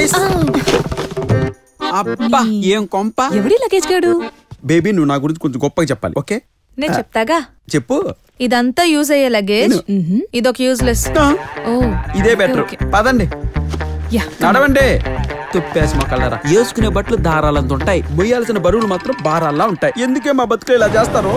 ladies అబ్బా ఏం కొంప ఎవడి లగేజ్ గాడు బేబీ నువ్వు నా గురించి కొంచెం గొప్పగా చెప్పాలి ఓకే నేను చెప్తాగా చెప్పు ఇదంతా యూజ్ అయ్యే లగేజ్ ఇదొక యూజ్లెస్ ఆ, ఓ ఇదే బెటర్ పదండి యా నడవండి తుప్పేసి మా కలరా వేసుకునే బట్టలు దారాలంత ఉంటాయి మొయ్యాల్సిన బరువులు మాత్రం భారాల్లా ఉంటాయి ఎందుకే మా బతుకులు ఇలా చేస్తారు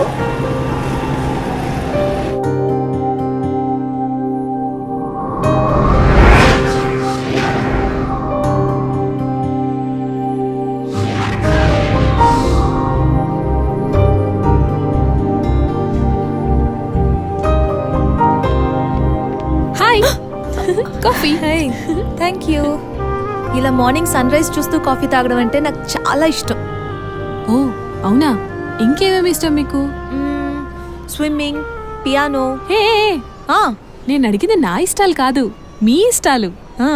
hi coffee hi thank you ఇలా మార్నింగ్ సన్ రైజ్ చూస్తూ కాఫీ తాగడం అంటే నాకు చాలా ఇష్టం ఓ అవునా ఇంకేమేమి ఇష్టం మీకు స్విమ్మింగ్ పియానో హే నేను అడిగింది నా ఇష్టాలు కాదు మీ ఇష్టాలు ఆ,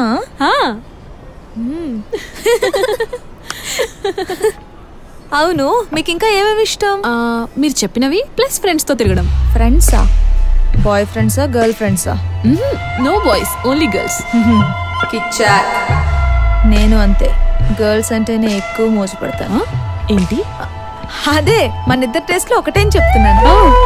అవును మీకు ఇంకా ఏమేమి ఇష్టం ఆ, మీరు చెప్పినవి ప్లస్ ఫ్రెండ్స్ తో తిరగడం ఫ్రెండ్సా బాయ్ ఫ్రెండ్సా గర్ల్ ఫ్రెండ్సా నో బాయ్స్ ఓన్లీ గర్ల్స్ నేను అంతే గర్ల్స్ అంటేనే ఎక్కువ మోసపడతాను ఏంటి అదే మన ఇద్దరు టేస్ట్ లో ఒకటే అని చెప్తున్నాను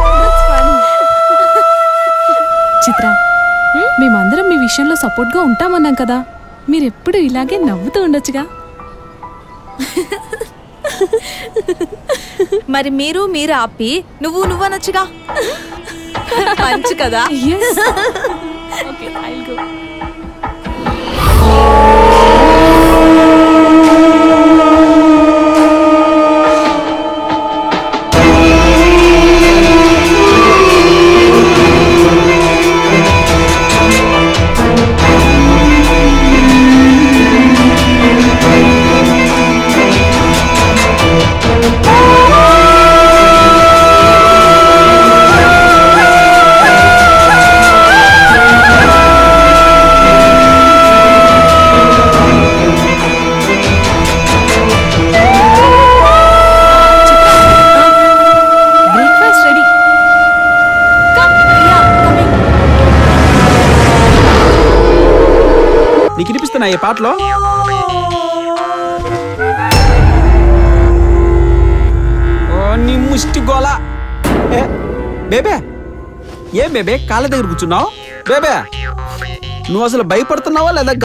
చిత్ర మేమందరం మీ విషయంలో సపోర్ట్ గా ఉంటామన్నాం కదా మీరెప్పుడు ఇలాగే నవ్వుతూ ఉండొచ్చుగా మరి మీరు మీరు ఆపి నువ్వు నువ్వు అనొచ్చుగా మంచి కదా okay I'll go breakfast ready నీకు వినిపిస్తున్నా ఈ పాటలో ఓ నీ ముష్టి గోల ఏ, బేబే ఏం బేబే కాళ్ళ దగ్గర కూర్చున్నావు బేబే నువ్వు అసలు భయపడుతున్నావా లేదా